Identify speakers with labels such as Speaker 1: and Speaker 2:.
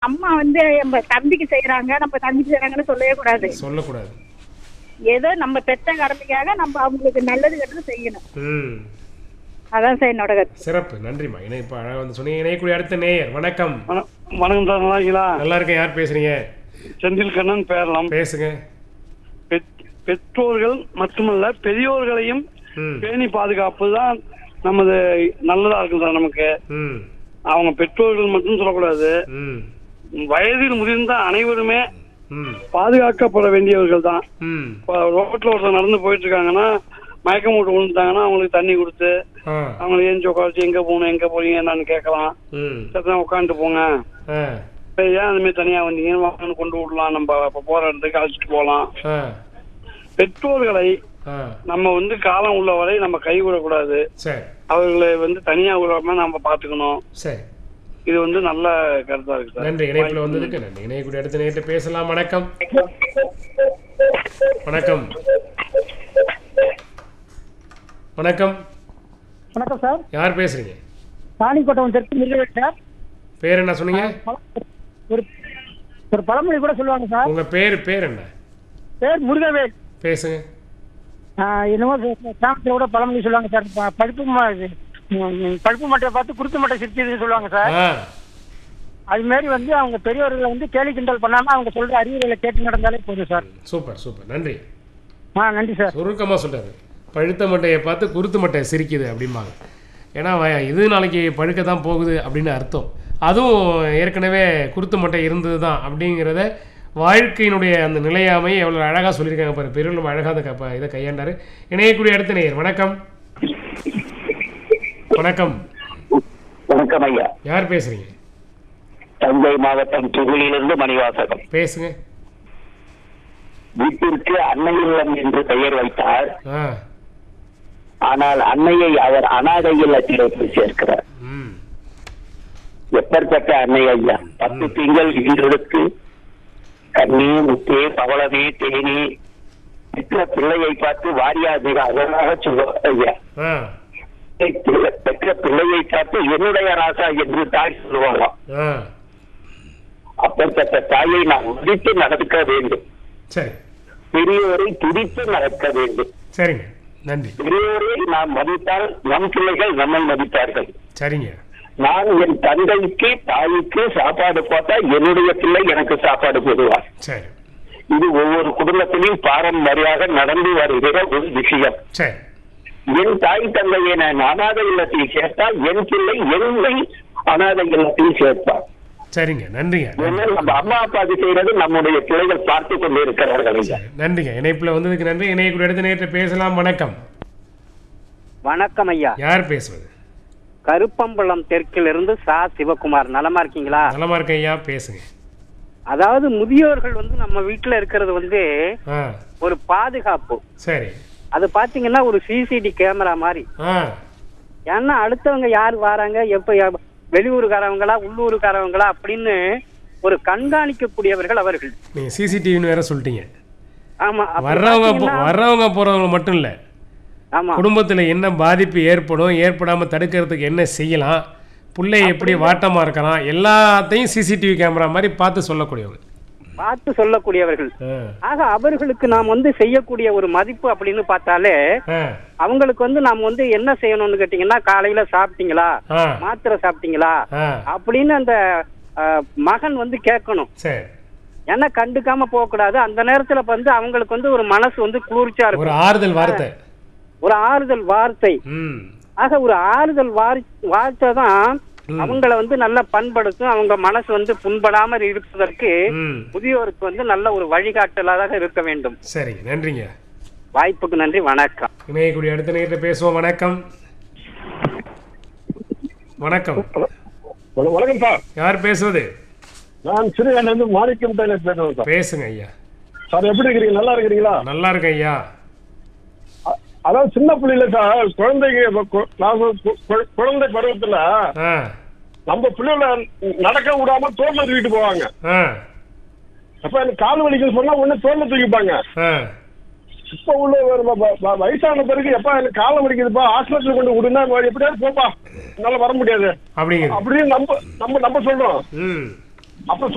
Speaker 1: அம்மா வந்து நம்ம தம்பிக்கு செய்யறாங்க நம்ம தம்பிக்கு செய்யறாங்கன்னு சொல்லவே கூடாது
Speaker 2: சொல்லக்கூடாது
Speaker 1: ஏதோ நம்ம பெத்த கடமைக்காக நம்ம அவங்களுக்கு நல்லது கெட்டது செய்யணும்
Speaker 2: ம்
Speaker 1: அதான் சார் என்னோட கருத்து
Speaker 2: சிறப்பு நன்றிம்மா இணை இப்போ அழகாக வந்து சொன்னீங்க இணையக்கூடிய அடுத்த நேயர் வணக்கம்
Speaker 3: வண- வணக்கம் சார் நல்லா இருக்கீங்களா
Speaker 2: நல்லா இருக்கேன் யார் பேசுறீங்க
Speaker 3: செந்தில் கண்ணன் பேரலாம்
Speaker 2: பேசுங்க
Speaker 3: பெற்- பெற்றோர்கள் மட்டுமல்ல பெரியோர்களையும்
Speaker 2: ம்
Speaker 3: பேணி பாதுகாப்பு தான் நமது நல்லதா இருக்கும் சார் நமக்கு
Speaker 2: ம்
Speaker 3: அவங்க பெற்றோர்கள் மட்டும் சொல்லக்கூடாது
Speaker 2: ம்
Speaker 3: வயதில் முதிர்ந்த அனைவருமே
Speaker 2: ம்
Speaker 3: பாதுகாக்கப்பட வேண்டியவர்கள் தான்
Speaker 2: ம்
Speaker 3: இப்போ ரோட்ல ஒருத்தர் நடந்து போயிட்டு இருக்காங்கன்னா மயக்கம் போட்டு விழுந்துட்டாங்கன்னா அவங்களுக்கு தண்ணி கொடுத்து
Speaker 2: ஆ
Speaker 3: அவங்களை ஏஞ்சி உட்காந்து எங்க போகணும் எங்க போறீங்க என்னன்னு கேட்கலாம்
Speaker 2: ம்
Speaker 3: சத்தம் உட்காந்துட்டு போங்க
Speaker 2: ஆ
Speaker 3: இப்ப ஏன் அந்த மாதிரி தனியா வந்தீங்க வாங்கன்னு கொண்டு விடலாம் நம்ம இப்ப போற இடத்துக்கு அழைச்சிட்டு போகலாம்
Speaker 2: ஆ
Speaker 3: பெற்றோர்களை
Speaker 2: ஆ
Speaker 3: நம்ம வந்து காலம் உள்ள வரை நம்ம கைவிடக்கூடாது
Speaker 2: சரி
Speaker 3: அவர்களை வந்து தனியா விடாம நம்ம பாத்துக்கணும்
Speaker 2: சரி
Speaker 3: இது வந்து நல்ல கருத்தா இருக்கு சார்
Speaker 2: நன்றி இணைப்பில் வந்ததுக்கு நன்றி இணையக்கூடிய அடுத்த நேரத்தை பேசலாம் வணக்கம் வணக்கம் வணக்கம்
Speaker 4: வணக்கம் சார்
Speaker 2: யார் பேசுறீங்க
Speaker 4: ராணிக்கோட்டம் தெற்கு மிருகவேல் சார்
Speaker 2: பேர் என்ன சொன்னீங்க
Speaker 4: ஒரு ஒரு பழமொழி கூட சொல்லுவாங்க சார்
Speaker 2: உங்க பேர் பேர் என்ன
Speaker 4: பேர் முருகவேல்
Speaker 2: பேசுங்க
Speaker 4: ஆஹ் என்னமோ கிராமத்தில் கூட பழமொழி சொல்லுவாங்க சார் ப- பழுப்பு ம- இது, ம், பழுப்பு மட்டையை பார்த்து குருத்து மட்டை சிரிச்சதுன்னு சொல்லுவாங்க சார்
Speaker 2: ஆ
Speaker 4: அது மாதிரி வந்து அவங்க பெரியவர்களை வந்து கேலி கிண்டல் பண்ணாம அவங்க சொல்ற அறிவுரைகளை கேட்டு நடந்தாலே போதும் சார்
Speaker 2: சூப்பர் சூப்பர் நன்றி
Speaker 4: ஆ நன்றி சார்
Speaker 2: சுருக்கமாக சொல்றாரு பழுத்த மட்டையை பார்த்து குருத்து மட்டை சிரிக்குது அப்படிம்பாங்க ஏன்னா வ- இது நாளைக்கு பழுக்க தான் போகுது அப்படின்னு அர்த்தம் அதுவும் ஏற்கனவே குருத்து மட்டை இருந்தது தான் அப்படிங்கிறத வாழ்க்கையினுடைய அந்த நிலையாமை எவ்வளோ அழகாக சொல்லியிருக்காங்க பாரு பெருளும் அழகாக அந்த கப்ப இதை கையாண்டாரு இணையக்கூடிய அடுத்த நேயர் வணக்கம் வணக்கம்
Speaker 5: வணக்கம் ஐயா
Speaker 2: யார் பேசுறீங்க
Speaker 5: தஞ்சை மாவட்டம் துகுளிலிருந்து மணிவாசகம்
Speaker 2: பேசுங்க
Speaker 5: வீட்டிற்கு அன்னை இல்லம் என்று பெயர் வைத்தார்
Speaker 2: ஆ
Speaker 5: ஆனால் அன்னையை அவர் அனாதை இல்லத்திலே போய் சேர்க்கிறார்
Speaker 2: ம்
Speaker 5: எப்பேற்பட்ட அன்னை ஐயா பத்து திங்கள் ஈன்றெடுத்து கண்ணி முத்தே பவளமே தேனி பெற்ற பிள்ளையை பார்த்து வாரியார் மிக அழகாக சொல்லுவார் ஐயா
Speaker 2: ஆ
Speaker 5: பெற்ற பிள்ளையை பார்த்து என்னுடைய ராசா என்று தாய் சொல்லுவாங்களாம்
Speaker 2: ஆ
Speaker 5: அப்பேற்பட்ட தாயை நாம் மதித்து நடக்க வேண்டும்
Speaker 2: சரி
Speaker 5: பெரியோரை துடித்து நடக்க வேண்டும்
Speaker 2: சரிங்க நன்றி
Speaker 5: பெரியோரை நாம் மதித்தால் நம் பிள்ளைகள் நம்மை மதித்தார்கள்
Speaker 2: சரிங்க
Speaker 5: நான் என் தந்தைக்கு தாய்க்கு சாப்பாடு போட்டா என்னுடைய பிள்ளை எனக்கு சாப்பாடு போடுவார்
Speaker 2: சரி
Speaker 5: இது ஒவ்வொரு குடும்பத்திலும் பாரம்பரியாக நடந்து வருகிற ஒரு விஷயம்
Speaker 2: சரி
Speaker 5: என் தாய் தந்தையை நான் அனாதை இல்லத்தில் சேர்த்தால் என் பிள்ளை என்னை அனாதை இல்லத்தில் சேர்ப்பார்
Speaker 2: சரிங்க நன்றிங்க
Speaker 5: ஏன்னா நம்ம அம்மா அப்பாவுக்கு செய்யறது நம்முடைய பிள்ளைகள் பார்த்து கொண்டு இருக்கிறார்கள் ஐயா.
Speaker 2: சரி, நன்றிங்க இணைப்புல வந்ததுக்கு நன்றி இணையக்கூடிய இடத்து நேற்று பேசலாம் வணக்கம்
Speaker 6: வணக்கம் ஐயா
Speaker 2: யார் பேசுவது
Speaker 6: கருப்பம்பலம் தெற்கிலிருந்து சா சிவகுமார் நலமா இருக்கீங்களா
Speaker 2: நலமா இருக்கேன் ஐயா பேசுங்க
Speaker 6: அதாவது முதியோர்கள் வந்து நம்ம வீட்டுல இருக்கிறது வந்து
Speaker 2: ஆ
Speaker 6: ஒரு பாதுகாப்பு
Speaker 2: சரி
Speaker 6: அது பாத்தீங்கன்னா ஒரு சிசிடி கேமரா மாதிரி
Speaker 2: ஆ
Speaker 6: ஏன்னா அடுத்தவங்க யார் வராங்க எப்ப யா- வெளியூருக்காரவங்களா உள்ளூருக்காரவங்களா அப்படின்னு ஒரு கண்காணிக்கக்கூடியவர்கள் அவர்கள்
Speaker 2: நீங்க சிசிடிவின்னு வேற சொல்லிட்டீங்க
Speaker 6: ஆமா அப்ப
Speaker 2: வர்றவங்க போ-
Speaker 6: பாத்தீங்கன்னா-
Speaker 2: வர்றவங்க போறவங்க மட்டும் இல்ல
Speaker 6: ஆமா
Speaker 2: குடும்பத்துல என்ன பாதிப்பு ஏற்படும் ஏற்படாம தடுக்கிறதுக்கு என்ன செய்யலாம் பிள்ளை எப்படி வாட்டமா இருக்கலாம் எல்லாத்தையும் சிசிடிவி கேமரா மாதிரி பார்த்து சொல்லக்கூடியவங்க
Speaker 6: பார்த்து சொல்லக்கூடியவர்கள்
Speaker 2: ஆ
Speaker 6: ஆக அவர்களுக்கு நாம் வந்து செய்யக்கூடிய ஒரு மதிப்பு அப்படின்னு பார்த்தாலே
Speaker 2: ஆ
Speaker 6: அவங்களுக்கு வந்து நாம் வந்து என்ன செய்யணும்னு கேட்டீங்கன்னா காலையில சாப்பிட்டீங்களா
Speaker 2: ஆ
Speaker 6: மாத்திரை சாப்பிட்டீங்களா
Speaker 2: ஆ
Speaker 6: அப்படின்னு அந்த அஹ், மகன் வந்து கேட்கணும்
Speaker 2: சரி
Speaker 6: ஏன்னா கண்டுக்காம போக கூடாது அந்த நேரத்துல வந்து அவங்களுக்கு வந்து ஒரு மனசு வந்து குளிர்ச்சியா
Speaker 2: ஒரு
Speaker 6: இருக்கும்
Speaker 2: ஆறுதல் வார்த்தை
Speaker 6: ஒரு ஆறுதல் வார்த்தை
Speaker 2: ம்
Speaker 6: ஆக ஒரு ஆறுதல் வார் வார்த்தை தான்
Speaker 2: ம்.
Speaker 6: அவங்கள வந்து நல்லா பண்படுத்தும் அவங்க மனசு வந்து புண்படாமல் இருப்பதற்கு
Speaker 2: ம்
Speaker 6: முதியோருக்கு வந்து நல்ல ஒரு வழிகாட்டலாக இருக்க வேண்டும்
Speaker 2: சரிங்க நன்றிங்க
Speaker 6: வாய்ப்புக்கு நன்றி வணக்கம்
Speaker 2: இணையக்கூடிய அடுத்த நேரத்தில் பேசுவோம் வணக்கம் வணக்கம்
Speaker 7: வணக்கம் சார்
Speaker 2: யார் பேசுவது
Speaker 7: நான் சிறுகாண்டிலிருந்து மாணிக்கம் டெய்லர் பேசுறேன் சார்
Speaker 2: பேசுங்க ஐயா
Speaker 7: சார் எப்படி இருக்கிறீங்க நல்லா இருக்கிறீங்களா
Speaker 2: நல்லா இருக்கேன் ஐயா
Speaker 7: அ- அதாவது சின்ன பிள்ளைல சார் குழந்தைங்க இப்ப கு- நாம கு- கு- குழந்தை பருவத்துல
Speaker 2: ஆ
Speaker 7: நம்ம பிள்ளைகள நடக்க விடாம தோல்ல தூக்கிட்டு போவாங்க
Speaker 2: ஆ
Speaker 7: அப்ப எனக்கு கால் வலிக்குது சொன்னா உடனே தோல்ல தூக்கிப்பாங்க
Speaker 2: ஆ
Speaker 7: இப்ப உள்ள ஒரு வ- வ- வ- வயசான பிறகு எப்ப எனக்கு காலம் வலிக்குதுப்பா ஹாஸ்பிட்டல் கொண்டு விடுனா எப்படியாவது போப்பா என்னால வர முடியாது
Speaker 2: அப்படிங்கிறது
Speaker 7: அப்படின்னு நம்ம நம்ம நம்ம சொல்றோம்
Speaker 2: ம்
Speaker 7: அப்ப